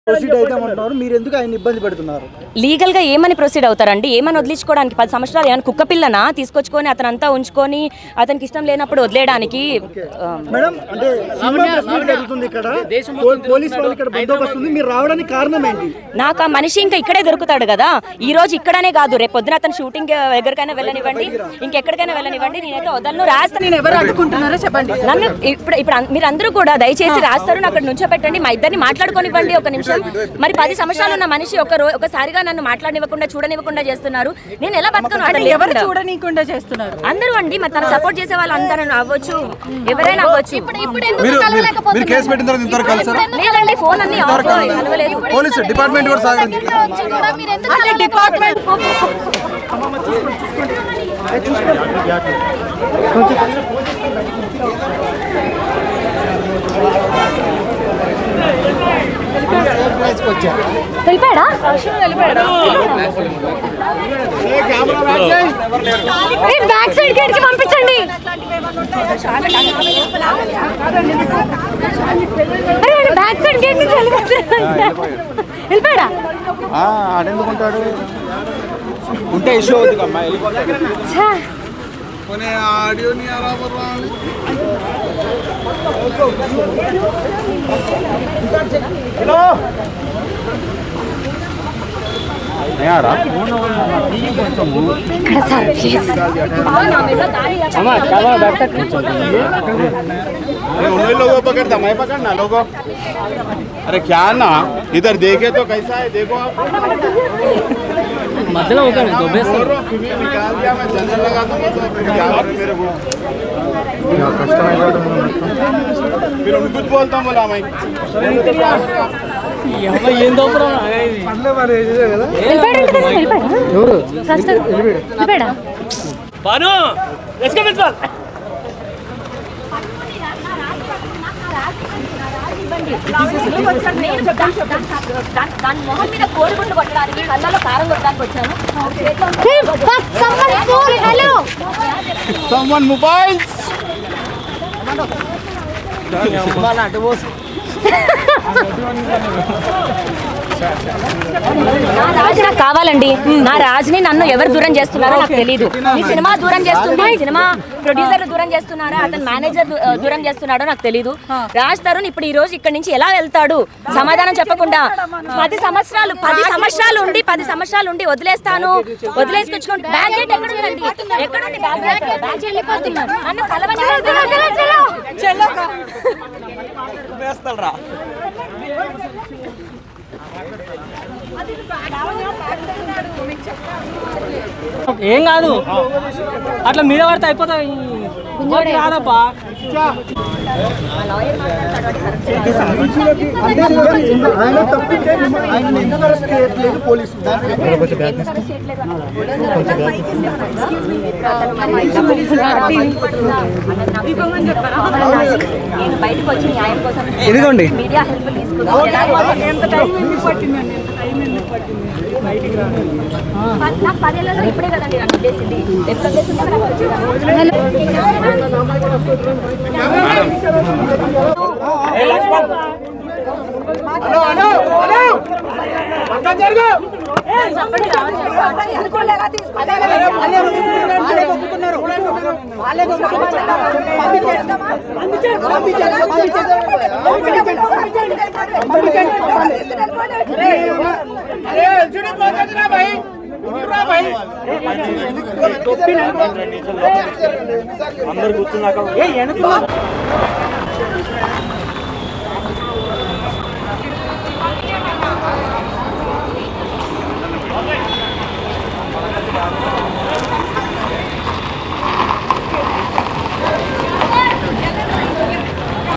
Proceed అయితే అంటున్నారు మీరు ఎందుకు ఆయన ఇబ్బంది పెడుతున్నారు లీగల్ గా ఏమని ప్రొసీడ్ అవుతారండి ఏమని వదిలించుకోవడానికి పది సంవత్సరాలు ఏమైనా కుక్క పిల్లనా తీసుకొచ్చుకొని అతను అంతా ఉంచుకొని అతనికి ఇష్టం లేనప్పుడు వదిలేయడానికి ఆ, మేడం అంటే సినిమా ప్రెస్ మీట్ జరుగుతుంది ఇక్కడ పో- పోలీస్ వాళ్ళు ఇక్కడ బందోబస్తు ఉంది మీరు రావడానికి కారణం ఏంటి నాకు ఆ మనిషి ఇంకా ఇక్కడే దొరుకుతాడు కదా ఈ రోజు ఇక్కడనే కాదు రేపు పొద్దున అతను షూటింగ్ ఎక్కడికైనా వెళ్ళనివ్వండి ఇంకెక్కడికైనా వెళ్ళనివ్వండి నేనైతే వదలను రాస్తాను నేను ఎవరు అడ్డుకుంటున్నారో చెప్పండి నన్ను ఇప్పుడు ఇప్పుడు అన్- మీరు అందరూ కూడా దయచేసి రాస్తారు అక్కడ నుంచో పెట్టండి మా ఇద్దరిని మాట్లాడుకోనివ్వండి ఒక నిమిషం మరి పది సంవత్సరాలు ఉన్న మనిషి ఒక రో ఒకసారిగా నన్ను మాట్లాడనివ్వకుండా చూడనివ్వకుండా చేస్తున్నారు నేను ఎలా బతకను అతను ఎవరు లేకుండా. చూడనీయకుండా చేస్తున్నారు అందరూ అండి మరి తను సపోర్ట్ చేసే వాళ్ళు అందరూ అవ్వచ్చు ఎవరైనా అవ్వచ్చు మీరు మీరు- మీరు కేసు పెట్టిన తర్వాత ఇంతవరకు కలిసారా లేదండి ఫోన్ అన్ని ఆఫ్ కలవలేదు పోలీసు డిపార్ట్మెంట్ కూడా సహకరించి అంటే డిపార్ట్మెంట్ వెళ్ళిపోయాడా బ్యాక్ సైడ్ గేట్ కి పంపించండి అరే బ్యాక్ సైడ్ గేట్ నుంచి వెళ్ళిపోయాడు వెళ్ళిపోయాడా ఆడెందుకుంటాడు ఉంటే ఇష్యూ అవుతుంది అమ్మా ఛా. ఆడియో నీ ఇక్కడ సార్ ప్లీజ్ उन लोगों को पकड़ता मैं पकड़ना लोगों अरे क्या ना इधर देखे तो कैसा है देखो आप మధ్యలో ఒక దొబ్బేస్తారు बोल रहा हूँ, फिर निकाल दिया मैं जनरल लगा दूंगा तो फिर क्या करूं मेरे को फिर उनको कुछ बोलता हूँ बोला मैं ఏం దోపరం వెళ్ళిపోయాడంటే కదా, వెళ్ళిపోయాడా? శాస్త్రి, వెళ్ళిపోయాడా బాను ఎస్కే ప్రిన్సిపల్ దాని మొహం మీద కోడిగుడ్లు కొట్టడానికి కళ్ళలో కారం కొట్టడానికి వచ్చాను హలో someone mobiles నా రాజు నాకు కావాలండి నా రాజుని నన్ను ఎవరు దూరం చేస్తున్నారో నాకు తెలియదు ఈ సినిమా దూరం చేస్తుంది ఈ సినిమా ప్రొడ్యూసర్ దూరం చేస్తున్నారా అతని మేనేజర్ దూ- దూరం చేస్తున్నాడో నాకు తెలియదు రాజ్ తరుణ్ ఇప్పుడు ఈ రోజు ఇక్కడ నుంచి ఎలా వెళ్తాడు సమాధానం చెప్పకుండా పది సంవత్సరాలు పది సంవత్సరాలు ఉండి పది సంవత్సరాలు ఉండి వదిలేస్తాను వదిలేసుకొచ్చుకుంటూ బ్యాగ్ గేట్ ఎక్కడ ఉందండి ఎక్కడ ఉంది బ్యాగ్ గేట్ బ్యాగ్ వెళ్ళిపోతున్నారు నన్ను కలవని ఏం కాదు అట్లా మీద పడితే అయిపోతాయి ఇంకోటి కాదప్పా ఆయన తప్పితే మిమ్మల్ని- ఆయన ఎందుకు అరెస్ట్ చేయట్లేదు పోలీసులు నేను బయటకు వచ్చి న్యాయం కోసం ఇదిగోండి. మీడియా హెల్ప్ తీసుకున్నాను ఎంత టైం ఎందుకు పట్టిందండి ఎంత టైం ఎందుకు పట్టింది బయటికి రావడానికి? ప- నాకు పదేళ్ళలో ఇప్పుడే కదండి నన్ను వదిలేసింది ఎప్పుడు వదిలేసిందో నాకు వచ్చేదాన్ని. అందరు కూర్చున్నాక